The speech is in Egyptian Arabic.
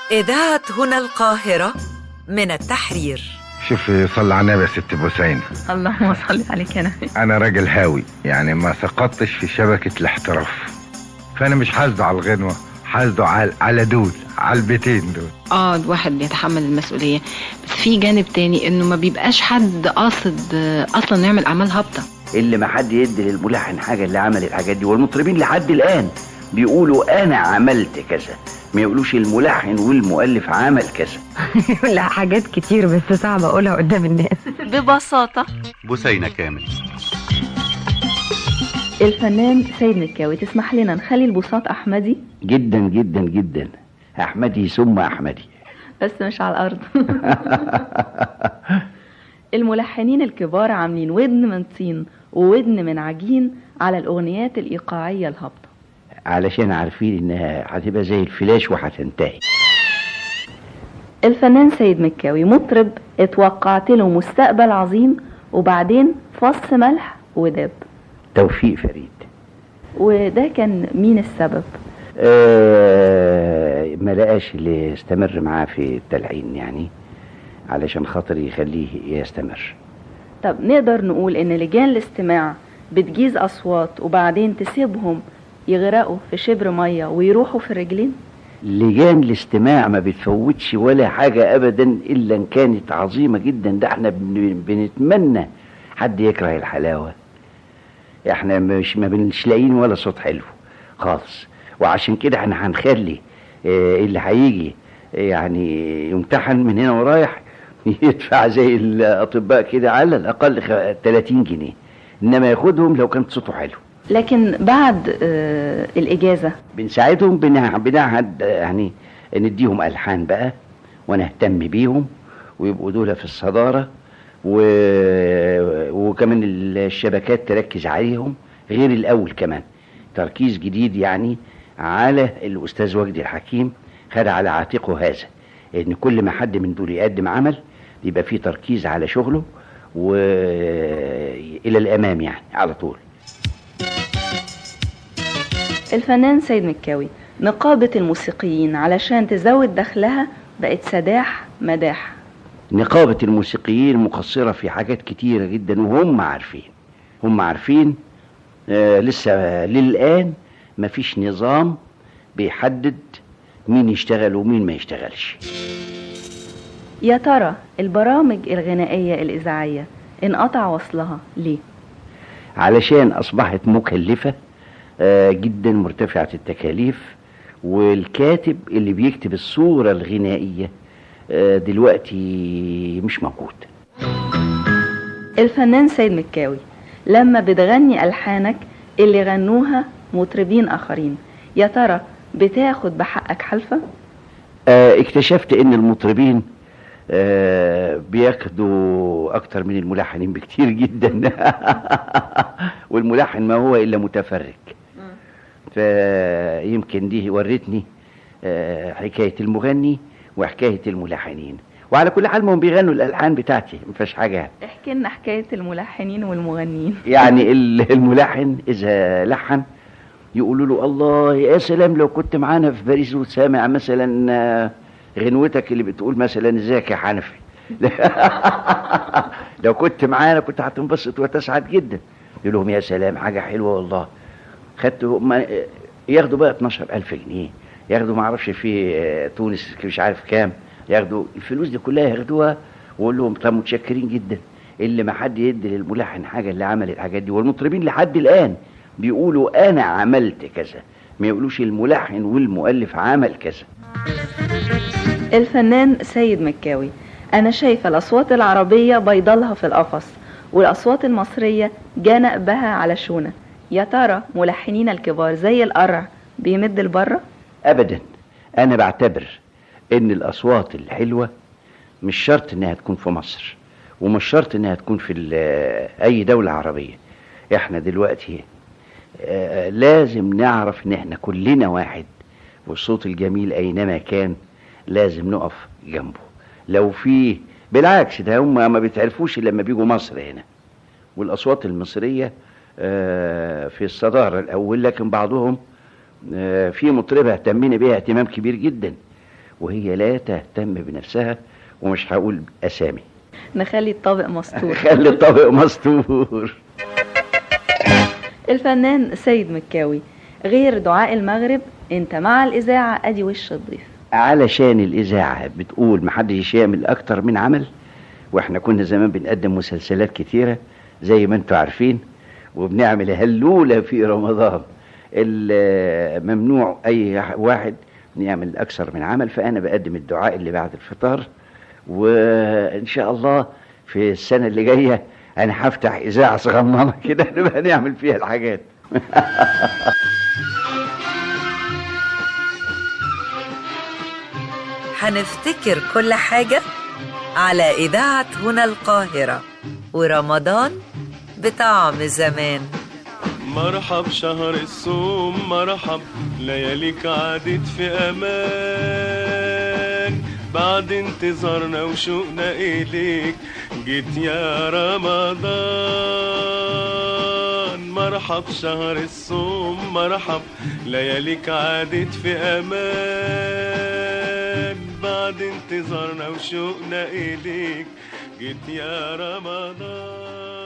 إذاعة هنا القاهرة من التحرير شوفي صلى على النبي يا ست بوسين اللهم صل عليك يا نبي انا راجل هاوي يعني ما سقطتش في شبكة الاحتراف فانا مش حاسده على الغنوة حاسده على على دول على البيتين دول اه الواحد بيتحمل المسؤولية بس في جانب تاني انه ما بيبقاش حد قاصد آه، اصلا يعمل اعمال هابطة اللي ما حد يدي للملحن حاجه اللي عمل الحاجات دي والمطربين لحد الان بيقولوا انا عملت كذا ما يقولوش الملحن والمؤلف عمل كذا لا حاجات كتير بس صعب اقولها قدام الناس ببساطة بثينة كامل الفنان سيد مكاوي تسمح لنا نخلي البساط أحمدي جدا جدا جدا احمدي ثم احمدي بس مش على الأرض الملحنين الكبار عاملين ودن من طين وودن من عجين على الأغنيات الإيقاعية الهابطة علشان عارفين انها هتبقى زي الفلاش وهتنتهي الفنان سيد مكاوي مطرب اتوقعت له مستقبل عظيم وبعدين فص ملح وداب توفيق فريد وده كان مين السبب آه ما لقاش اللي يستمر معاه في التلحين يعني علشان خاطر يخليه يستمر طب نقدر نقول ان لجان الاستماع بتجيز اصوات وبعدين تسيبهم يغرقوا في شبر ميه ويروحوا في الرجلين لجان الاستماع ما بتفوتش ولا حاجة أبدا إلا إن كانت عظيمة جدا ده احنا بن- بنتمنى حد يكره الحلاوة احنا مش ما بنش لاقيين ولا صوت حلو خالص وعشان كده احنا هنخلي اه، اللي هيجي يعني يمتحن من هنا ورايح يدفع زي الأطباء كده على الأقل خ- 30 جنيه إنما ياخدهم لو كان صوته حلو لكن بعد آه الاجازه بنساعدهم بنع- بنعهد يعني نديهم ألحان بقى ونهتم بيهم ويبقوا دول في الصدارة و... وكمان الشبكات تركز عليهم غير الأول كمان تركيز جديد يعني على الأستاذ وجدي الحكيم خد على عاتقه هذا إن كل ما حد من دول يقدم عمل يبقى فيه تركيز على شغله وإلى الأمام يعني على طول الفنان سيد مكاوي نقابه الموسيقيين علشان تزود دخلها بقت سداح مداح نقابة الموسيقيين مقصرة في حاجات كتيرة جدا وهم عارفين هم عارفين آه لسه للآن مفيش نظام بيحدد مين يشتغل ومين ما يشتغلش يا ترى البرامج الغنائيه الاذاعيه انقطع وصلها ليه علشان أصبحت مكلفة آه جدا مرتفعة التكاليف والكاتب اللي بيكتب الصورة الغنائية آه دلوقتي مش موجود الفنان سيد مكاوي لما بتغني ألحانك اللي غنوها مطربين آخرين يا ترى بتاخد بحقك حلفة؟ آه، اكتشفت ان المطربين آه، بياخدوا اكتر من الملحنين بكتير جدا والملحن ما هو الا متفرج فيمكن دي ورتني آه، حكايه المغني وحكايه الملحنين وعلى كل حال ما هم بيغنوا الالحان بتاعتي ما فيهاش حاجه احكي لنا حكاية الملحنين والمغنيين يعني ال- الملحن اذا لحن يقولوا له الله يا سلام لو كنت معانا في باريس وسامع مثلا آه، غنوتك اللي بتقول مثلا ازيك يا حنفي لو كنت معانا كنت هتنبسط وتسعد جدا يقول لهم يا سلام حاجه حلوه والله خدتوا ما ياخدوا بقى 12000 جنيه ياخدوا ما اعرفش في آه، تونس مش عارف كام ياخدوا الفلوس دي كلها ياخدوها واقول لهم طب متشكرين جدا اللي ما حد يدي للملحن حاجه اللي عمل الحاجات دي والمطربين لحد الان بيقولوا انا عملت كذا ما يقولوش الملحن والمؤلف عمل كذا الفنان سيد مكاوي أنا شايفة الأصوات العربية بيضلها في القفص والأصوات المصرية جنق بها على شونة يا ترى ملحنين الكبار زي القرع بيمد البرة؟ ابدا انا بعتبر ان الاصوات الحلوه مش شرط انها تكون في مصر ومش شرط انها تكون في ال- اي دوله عربيه احنا دلوقتي آه، لازم نعرف ان احنا كلنا واحد والصوت الجميل اينما كان لازم نقف جنبه لو في بالعكس ده هم ما بيتعرفوش إلا لما بيجوا مصر هنا والاصوات المصريه آه، في الصداره الاول لكن بعضهم آه، في مطربه اهتمينا بيها اهتمام كبير جدا وهي لا تهتم بنفسها ومش هقول اسامي نخلي الطابق مستور خلي الطبق مستور الفنان سيد مكاوي غير دعاء المغرب انت مع الإذاعة ادي وش الضيف علشان الإذاعة بتقول محدش يعمل أكتر من عمل وإحنا كنا زمان بنقدم مسلسلات كتيرة زي ما انتوا عارفين وبنعمل هلولة في رمضان ال- ممنوع أي واحد يعمل أكثر من عمل فأنا بقدم الدعاء اللي بعد الفطار وإن شاء الله في السنة اللي جاية أنا هفتح إذاعة صغننة كده نبقى نعمل فيها الحاجات هنفتكر كل حاجة على إذاعة هنا القاهرة ورمضان بطعم زمان مرحب شهر الصوم مرحب لياليك عادت في امان بعد انتظارنا وشوقنا اليك جيت يا رمضان مرحب شهر الصوم مرحب لياليك عادت في امان بعد انتظارنا وشوقنا اليك جيت يا رمضان